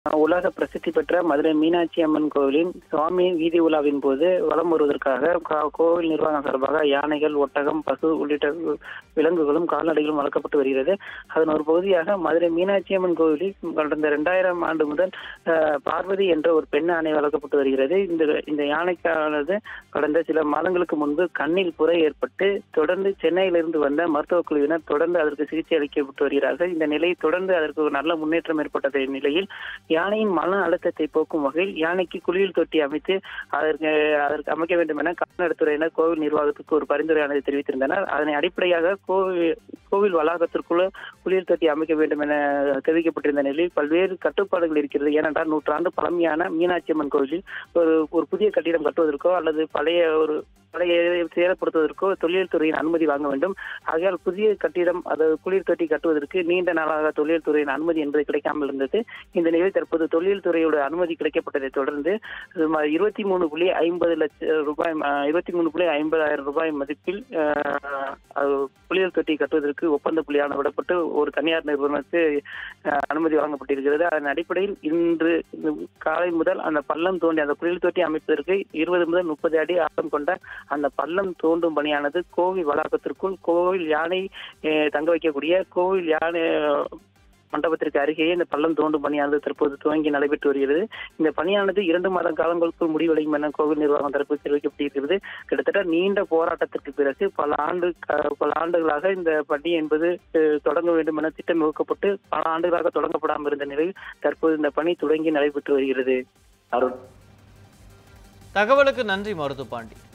உலக பிரசித்தி பெற்ற மதுரை மீனாட்சி அம்மன் கோவிலின் சுவாமி வீதி உலாவின் போது வலம் வருவதற்காக கா- கோவில் நிர்வாகம் சார்பாக யானைகள் ஒட்டகம் பசு உள்ளிட்ட வி- விலங்குகளும் கால்நடைகளும் வளர்க்கப்பட்டு வருகிறது அதன் ஒரு பகுதியாக மதுரை மீனாட்சி அம்மன் கோவிலில் கடந்த இரண்டாயிரம் ஆண்டு முதல் அஹ், பார்வதி என்ற ஒரு பெண் யானை வளர்க்கப்பட்டு வருகிறது இந்த இந்த யானைக்கானது கடந்த சில மாதங்களுக்கு முன்பு கண்ணில் புரை ஏற்பட்டு தொடர்ந்து சென்னையிலிருந்து வந்த மருத்துவக் குழுவினர் தொடர்ந்து அதற்கு சிகிச்சை அளிக்கப்பட்டு வருகிறார்கள் இந்த நிலை தொடர்ந்து அதற்கு ஒரு நல்ல முன்னேற்றம் ஏற்பட்ட நிலையில் யானையின் மன அழுத்தத்தை போக்கும் வகையில் யானைக்கு குளியல் தொட்டி அமைத்து அதற்கு அதற்கு அமைக்க வேண்டும் என கால்நடைத்துறையினர் கோவில் நிர்வாகத்துக்கு ஒரு பரிந்துரையானதை தெரிவித்திருந்தனர் அதனை அடிப்படையாக கோவில் கோவில் வளாகத்திற்குள்ள குளியல் தொட்டி அமைக்க வேண்டும் என தெரிவிக்கப்பட்டிருந்த நிலையில் பல்வேறு கட்டுப்பாடுகள் இருக்கிறது ஏனென்றால் நூற்றாண்டு பழமையான மீனாட்சி அம்மன் கோவிலில் ஒரு ஒரு புதிய கட்டிடம் கட்டுவதற்கோ அல்லது பழைய ஒரு பழைய சேதப்படுத்துவதற்கோ தொழில் துறையின் அனுமதி வாங்க வேண்டும் ஆகையால் புதிய கட்டிடம் அதாவது குளிர் தொட்டி கட்டுவதற்கு நீண்ட நாளாக தொழில் துறையின் அனுமதி என்பது கிடைக்காமல் இருந்தது இந்த நிலையில் தற்போது தொழில் துறையோட அனுமதி கிடைக்கப்பட்டதை தொடர்ந்து சுமார் இருபத்தி மூணு புள்ளி ஐம்பது லட்சம் ரூபாய் இருபத்தி மூணு புள்ளி ஐம்பதாயிரம் ரூபாய் மதிப்பில் அஹ், அது குளியல் தொட்டி கட்டுவதற்கு ஒப்பந்த புள்ளியான விடப்பட்டு ஒரு தனியார் நிறுவனத்துக்கு அஹ், அனுமதி வழங்கப்பட்டிருக்கிறது அதன் அடிப்படையில் இன்று இந்த காலை முதல் அந்த பள்ளம் தோண்டி அந்த குளியல் தொட்டி அமைப்பதற்கு இருபது முதல் முப்பது அடி ஆழம் கொண்ட அந்த பள்ளம் தோண்டும் பணியானது கோவில் வளாகத்திற்குள் கோவில் யானை அஹ், தங்க வைக்கக்கூடிய கோவில் யானை மண்டபத்திற்கு அருகேயே இந்த பள்ளம் தோண்டும் பணியானது தற்போது துவங்கி நடைபெற்று வருகிறது இந்த பணியானது இரண்டு மாத காலங்களுக்குள் முடிவடையும் என கோவில் நிர்வாகம் தரப்பு தெரிவிக்கப்பட்டிருக்கிறது கிட்டத்தட்ட நீண்ட போராட்டத்திற்கு பிறகு பல ஆண்டு க- பல ஆண்டுகளாக இந்த பணி என்பது அஹ், தொடங்க வேண்டும் என திட்டம் வகுக்கப்பட்டு பல ஆண்டுகளாக தொடங்கப்படாமல் இருந்த நிலையில் தற்போது இந்த பணி தொடங்கி நடைபெற்று வருகிறது அருண் தகவலுக்கு நன்றி மருது பாண்டி